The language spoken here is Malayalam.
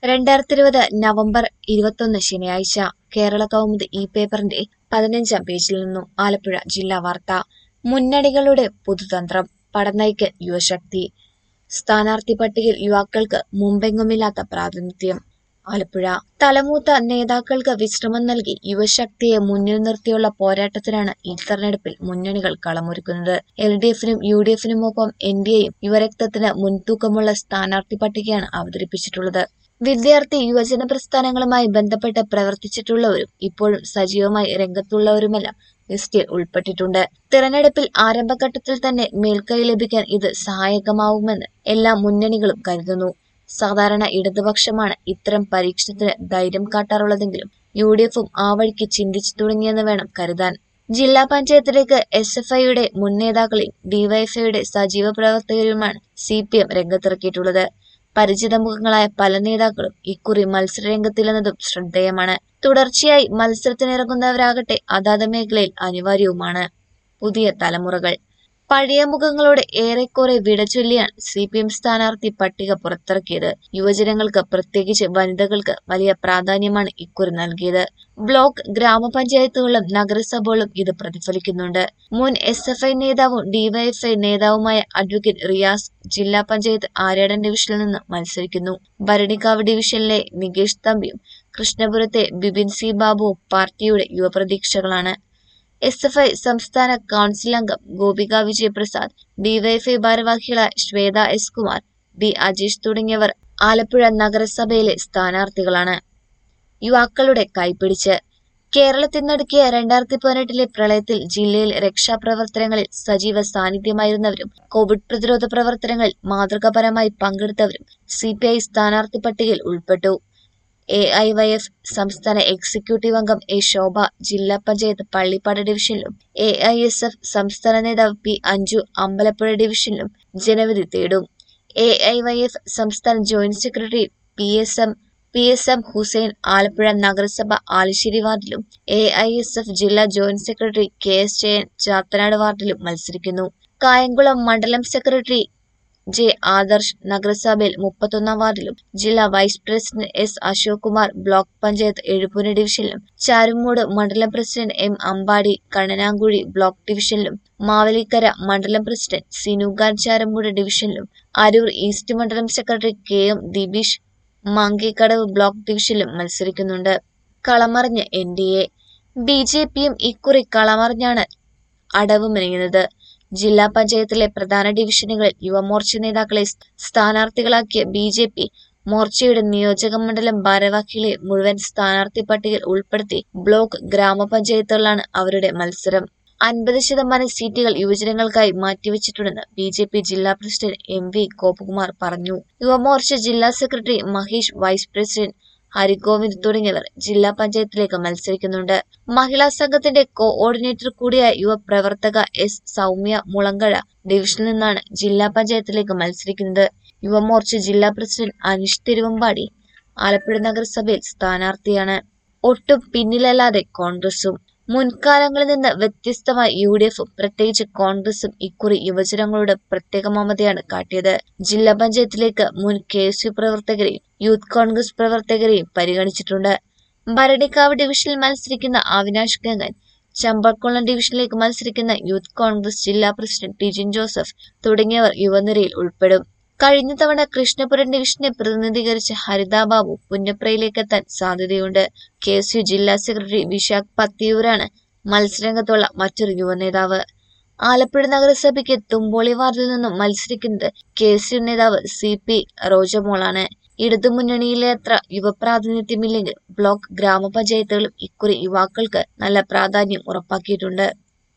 രണ്ടായിരത്തി ഇരുപത് നവംബർ ഇരുപത്തൊന്ന് ശനിയാഴ്ച കേരള കൗമുദി ഈ പേപ്പറിന്റെ പതിനഞ്ചാം പേജിൽ നിന്നും ആലപ്പുഴ ജില്ലാ വാർത്ത മുന്നണികളുടെ പുതുതന്ത്രം പടനയിക്ക് യുവശക്തി സ്ഥാനാർത്ഥി പട്ടികയിൽ യുവാക്കൾക്ക് മുമ്പെങ്ങുമില്ലാത്ത പ്രാതിനിധ്യം ആലപ്പുഴ തലമൂത്ത നേതാക്കൾക്ക് വിശ്രമം നൽകി യുവശക്തിയെ മുന്നിൽ നിർത്തിയുള്ള പോരാട്ടത്തിനാണ് ഈ തെരഞ്ഞെടുപ്പിൽ മുന്നണികൾ കളമൊരുക്കുന്നത് എൽ ഡി എഫിനും യു ഡി എഫിനുമൊപ്പം എൻ ഡി എയും യുവരക്തത്തിന് മുൻതൂക്കമുള്ള സ്ഥാനാർത്ഥി പട്ടികയാണ് അവതരിപ്പിച്ചിട്ടുള്ളത് വിദ്യാർത്ഥി യുവജന പ്രസ്ഥാനങ്ങളുമായി ബന്ധപ്പെട്ട് പ്രവർത്തിച്ചിട്ടുള്ളവരും ഇപ്പോഴും സജീവമായി രംഗത്തുള്ളവരുമെല്ലാം ലിസ്റ്റിൽ ഉൾപ്പെട്ടിട്ടുണ്ട് തിരഞ്ഞെടുപ്പിൽ ആരംഭഘട്ടത്തിൽ തന്നെ മേൽക്കൈ ലഭിക്കാൻ ഇത് സഹായകമാവുമെന്ന് എല്ലാ മുന്നണികളും കരുതുന്നു സാധാരണ ഇടതുപക്ഷമാണ് ഇത്തരം പരീക്ഷണത്തിന് ധൈര്യം കാട്ടാറുള്ളതെങ്കിലും യു ഡി എഫും ആ വഴിക്ക് ചിന്തിച്ചു തുടങ്ങിയെന്ന് വേണം കരുതാൻ ജില്ലാ പഞ്ചായത്തിലേക്ക് എസ് എഫ് ഐയുടെ മുൻ നേതാക്കളെയും ഡിവൈഎഫ്ഐയുടെ സജീവ പ്രവർത്തകരുമാണ് സി പി എം രംഗത്തിറക്കിയിട്ടുള്ളത് പരിചിത മുഖങ്ങളായ പല നേതാക്കളും ഇക്കുറി മത്സരരംഗത്തിലെന്നതും ശ്രദ്ധേയമാണ് തുടർച്ചയായി മത്സരത്തിനിറങ്ങുന്നവരാകട്ടെ അതാത് മേഖലയിൽ അനിവാര്യവുമാണ് പുതിയ തലമുറകൾ പഴയ മുഖങ്ങളോട് ഏറെക്കുറെ വിടചൊല്ലിയാണ് സി പി എം സ്ഥാനാർത്ഥി പട്ടിക പുറത്തിറക്കിയത് യുവജനങ്ങൾക്ക് പ്രത്യേകിച്ച് വനിതകൾക്ക് വലിയ പ്രാധാന്യമാണ് ഇക്കുറി നൽകിയത് ബ്ലോക്ക് ഗ്രാമപഞ്ചായത്തുകളിലും നഗരസഭകളിലും ഇത് പ്രതിഫലിക്കുന്നുണ്ട് മുൻ എസ് എഫ് ഐ നേതാവും ഡിവൈഎഫ്ഐ നേതാവുമായ അഡ്വക്കേറ്റ് റിയാസ് ജില്ലാ പഞ്ചായത്ത് ആര്യാടൻ ഡിവിഷനിൽ നിന്ന് മത്സരിക്കുന്നു ഭരണിക്കാവ് ഡിവിഷനിലെ നികേഷ് തമ്പിയും കൃഷ്ണപുരത്തെ ബിബിൻ സി ബാബുവും പാർട്ടിയുടെ യുവപ്രതീക്ഷകളാണ് എസ് എഫ് ഐ സംസ്ഥാന കൗൺസിൽ അംഗം ഗോപിക വിജയപ്രസാദ് ഡിവൈഎഫ്ഐ ഭാരവാഹികളായ ശ്വേത എസ് കുമാർ ബി അജീഷ് തുടങ്ങിയവർ ആലപ്പുഴ നഗരസഭയിലെ സ്ഥാനാർത്ഥികളാണ് യുവാക്കളുടെ കൈപിടിച്ച് കേരളത്തിൽ നടുക്കിയ രണ്ടായിരത്തി പതിനെട്ടിലെ പ്രളയത്തിൽ ജില്ലയിൽ രക്ഷാപ്രവർത്തനങ്ങളിൽ സജീവ സാന്നിധ്യമായിരുന്നവരും കോവിഡ് പ്രതിരോധ പ്രവർത്തനങ്ങളിൽ മാതൃകാപരമായി പങ്കെടുത്തവരും സി പി ഐ സ്ഥാനാർത്ഥി പട്ടികയിൽ ഉൾപ്പെട്ടു എ ഐ വൈ എഫ് സംസ്ഥാന എക്സിക്യൂട്ടീവ് അംഗം എ ശോഭ ജില്ലാ പഞ്ചായത്ത് പള്ളിപ്പാട് ഡിവിഷനിലും എ ഐ എസ് എഫ് സംസ്ഥാന നേതാവ് പി അഞ്ജു അമ്പലപ്പുഴ ഡിവിഷനിലും ജനവിധി തേടും എ ഐ വൈ എഫ് സംസ്ഥാന joint secretary P S M P S M Hussain Alappuzha നഗരസഭ ആലിശ്ശേരി വാർഡിലും എ ഐ എസ് എഫ് ജില്ലാ joint secretary K S Jayan Chathanad വാർഡിലും മത്സരിക്കുന്നു കായംകുളം മണ്ഡലം സെക്രട്ടറി ജെ ആദർശ് നഗരസഭയിൽ മുപ്പത്തൊന്നാം വാർഡിലും ജില്ലാ vice president S Ashok Kumar block panchayat എഴുപൂര് ഡിവിഷനിലും ചാരുമൂട് മണ്ഡലം president M Ambadi Kannanakuzhi block ഡിവിഷനിലും മാവലിക്കര മണ്ഡലം പ്രസിഡന്റ് സിനുഖാൻ ചാരമൂട് ഡിവിഷനിലും അരൂർ ഈസ്റ്റ് മണ്ഡലം secretary K M Dibeesh Mankekadavu block ഡിവിഷനിലും മത്സരിക്കുന്നുണ്ട് കളമറിഞ്ഞ് എൻ ഡി എ ബി ജെ പിയും ഇക്കുറി കളമറിഞ്ഞാണ് അടവ് മെനയുന്നത് ജില്ലാ പഞ്ചായത്തിലെ പ്രധാന ഡിവിഷനുകളിൽ യുവമോർച്ച നേതാക്കളെ സ്ഥാനാർത്ഥികളാക്കിയ ബി ജെ പി മോർച്ചയുടെ നിയോജക മണ്ഡലം ഭാരവാഹികളെ മുഴുവൻ സ്ഥാനാർത്ഥി പട്ടികയിൽ ഉൾപ്പെടുത്തി ബ്ലോക്ക് ഗ്രാമപഞ്ചായത്തുകളിലാണ് അവരുടെ മത്സരം അൻപത് ശതമാനം സീറ്റുകൾ യുവജനങ്ങൾക്കായി മാറ്റിവെച്ചിട്ടുണ്ടെന്ന് ബി ജെ പി ജില്ലാ പ്രസിഡന്റ് എം വി ഗോപകുമാർ പറഞ്ഞു യുവമോർച്ച ജില്ലാ secretary Mahesh vice president Harigovind തുടങ്ങിയവർ ജില്ലാ പഞ്ചായത്തിലേക്ക് മത്സരിക്കുന്നുണ്ട് മഹിളാ സംഘത്തിന്റെ കോഓർഡിനേറ്റർ കൂടിയായ യുവ പ്രവർത്തക എസ് സൗമ്യ മുളങ്കഴ ഡിവിഷനിൽ നിന്നാണ് ജില്ലാ പഞ്ചായത്തിലേക്ക് മത്സരിക്കുന്നത് യുവമോർച്ച ജില്ലാ പ്രസിഡന്റ് അനീഷ് തിരുവമ്പാടി ആലപ്പുഴ നഗരസഭയിൽ സ്ഥാനാർത്ഥിയാണ് ഒട്ടും പിന്നിലല്ലാതെ കോൺഗ്രസും മുൻകാലങ്ങളിൽ നിന്ന് വ്യത്യസ്തമായി യു ഡി എഫും പ്രത്യേകിച്ച് കോൺഗ്രസും ഇക്കുറി യുവജനങ്ങളോട് പ്രത്യേക മമതയാണ് കാട്ടിയത് ജില്ലാ പഞ്ചായത്തിലേക്ക് മുൻ കെ എസ് യു പ്രവർത്തകരെയും യൂത്ത് കോൺഗ്രസ് പ്രവർത്തകരെയും പരിഗണിച്ചിട്ടുണ്ട് ഭരണിക്കാവ് ഡിവിഷനിൽ മത്സരിക്കുന്ന അവിനാഷ് ഗംഗൻ ചമ്പക്കുളം ഡിവിഷനിലേക്ക് മത്സരിക്കുന്ന യൂത്ത് കോൺഗ്രസ് ജില്ലാ പ്രസിഡന്റ് ടിജിൻ ജോസഫ് തുടങ്ങിയവർ യുവനിരയിൽ ഉൾപ്പെടും കഴിഞ്ഞ തവണ കൃഷ്ണപുരം ഡിവിഷനെ പ്രതിനിധീകരിച്ച ഹരിത ബാബു പുന്നപ്രയിലേക്ക് എത്താൻ സാധ്യതയുണ്ട് കെ എസ് യു ജില്ലാ സെക്രട്ടറി വിശാഖ് പത്തിയൂരാണ് മത്സരരംഗത്തുള്ള മറ്റൊരു യുവനേതാവ് ആലപ്പുഴ നഗരസഭയ്ക്ക് തുമ്പോളി വാർഡിൽ നിന്നും മത്സരിക്കുന്നത് കെ എസ് യു നേതാവ് സി പി റോജമോളാണ് ഇടതുമുന്നണിയിലെ അത്ര യുവപ്രാതിനിധ്യമില്ലെങ്കിൽ ബ്ലോക്ക് ഗ്രാമപഞ്ചായത്തുകളും ഇക്കുറി യുവാക്കൾക്ക് നല്ല പ്രാധാന്യം ഉറപ്പാക്കിയിട്ടുണ്ട്